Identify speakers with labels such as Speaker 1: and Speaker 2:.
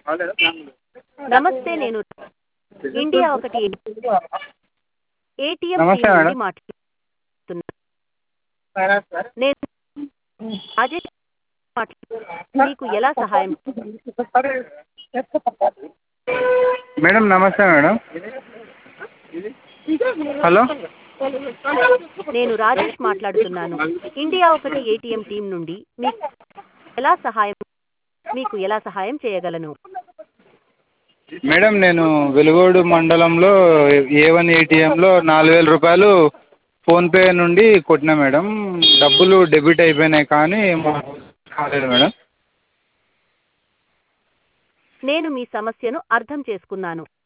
Speaker 1: నమస్తే నేను ఇండియా ఒకటి ఏటీఎం
Speaker 2: నమస్తే
Speaker 1: టీం
Speaker 2: మేడం.
Speaker 1: నుండి మాట్లాడుతున్నాను నేను రాజేష్ మాట్లాడుతున్నాను మీకు ఎలా సహాయం
Speaker 2: మేడం నమస్తే మేడం హలో
Speaker 1: నేను రాజేష్ మాట్లాడుతున్నాను ఇండియా ఒకటి ఏటీఎం టీం నుండి మీకు ఎలా సహాయం మీకు ఎలా సహాయం చేయగలను
Speaker 2: మేడం నేను వెలుగోడు మండలంలో ఏ వన్ ఏటీఎంలో నాలుగు వేల రూపాయలు ఫోన్పే నుండి కొట్టినా మేడం డబ్బులు డెబిట్ అయిపోయినాయి కానీ మాకు కాలేదు మేడం
Speaker 1: నేను మీ సమస్యను అర్థం చేసుకున్నాను